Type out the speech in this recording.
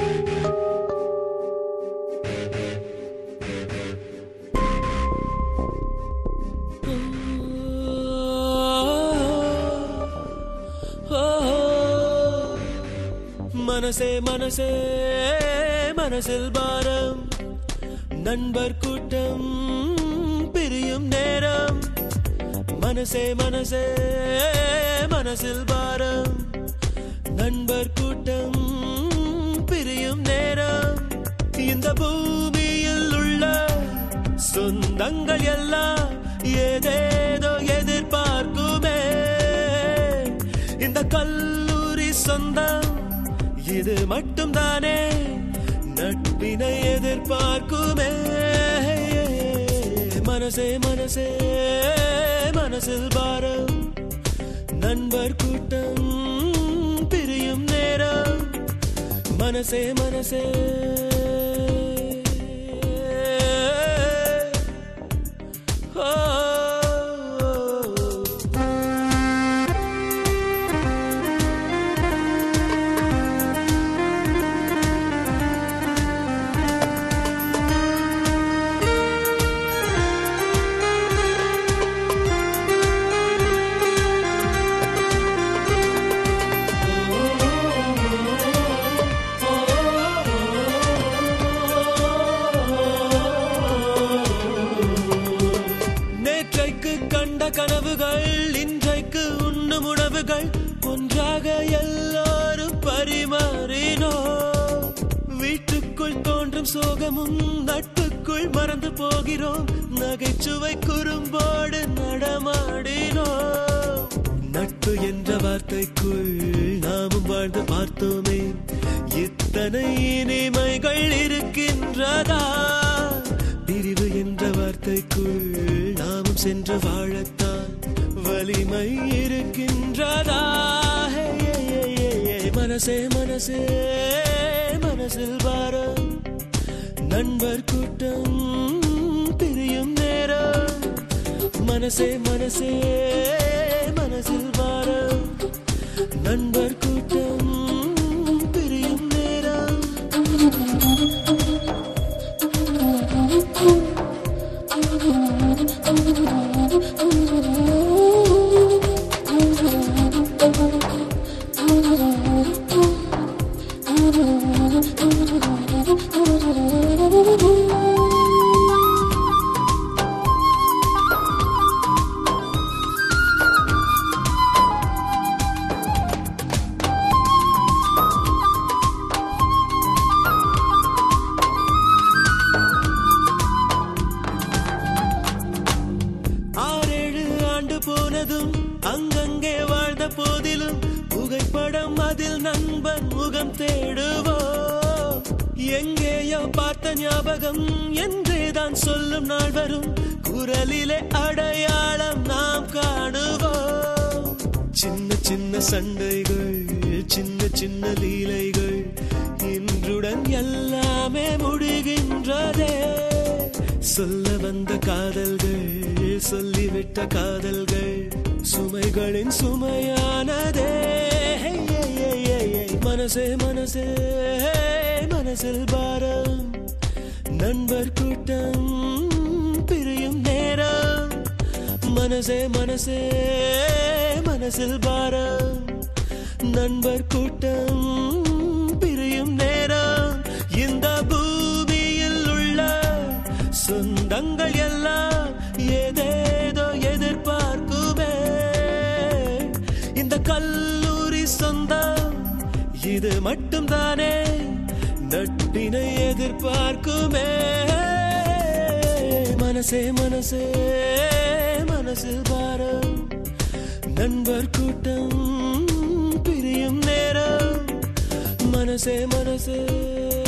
மனசே மனசே மனசில் பாரம் நண்பர் கூட்டம் பிரியும் நேரம் மனசே மனசே மனசில் பாரம் நண்பர் கூட்டம் பிரியும் நேரம் இந்த பூமியில் உள்ள சொந்தங்கள் எல்லாம் ஏதேதோ எதிர்பார்க்குமே இந்த கல்லூரி சொந்தம் இது மட்டும் தானே நட்பினை எதிர்பார்க்குமே மனசே மனசே மனசில் பாரம் நண்பர் கூட்டம் பிரியும் நேரம் மனசே மனசே ஓ நேற்றைக்கு கண்ட கனவுகள் இன்றைக்கு உண்ணும் உணவுகள் ஒன்றாக எல்லாரும் பரிமாறினோ வீட்டுக்குள் தோன்றும் சோகமும் நட்புக்குள் மறந்து போகிறோம் நகைச்சுவை குறும்போடு நடமாடினோ நட்பு என்ற வார்த்தைக்குள் நாமும் வாழ்ந்து பார்த்தோமே இத்தனை இனிமைகள் இருக்கின்றதா பிரிவு என்ற வார்த்தைக்குள் நாமும் சென்று வாழத்தான் வலிமை இருக்கின்றதா ஹே, ஏ, ஏ, ஏ, ஏ. மனசே மனசே மனசில் பாரம் நண்பர் கூட்டம் பிரியும் நேரம் மனசே மனசே மனசில் பாரம் நண்பர் கூட்டம் பிரியும் நேரம் ஆறேழு ஆண்டு போனதும் அங்கங்கே வாழ்ந்த போதிலும் புகைப்படம் அதில் நண்பன் முகம் தேடுவோ எங்கேயோ பார்த்த ஞாபகம் என்றேதான் சொல்லும் நாள் வரும் குரலிலே அடையாளம் நாம் காணுவோம் சின்ன சின்ன சண்டைகள் சின்ன சின்ன லீலைகள் இன்றுடன் எல்லாமே முடிகின்றதே சொல்ல வந்த காதல்கள் சொல்லிவிட்ட காதல்கள் சுமைகளின் சுமையானதே ஹே, ஏ, ஏ, ஏ, ஏ. மனசே மனசே மனசில் பாரம் நண்பர் கூட்டம் பிரியும் நேரம் மனசே மனசே மனசில் பாரம் நண்பர் கூட்டம் பிரியும் நேரம் இந்த பூமியில் உள்ள சொந்தங்கள் எல்லாம் ஏதேதோ எதிர்பார்க்குமே இந்த கல்லூரி சொந்தம் இது மட்டும் தானே நட்பினை எதிர்பார்க்குமே மனசே மனசே மனசில் பாரம் நண்பர் கூட்டம் பிரியும் நேரம் மனசே மனசே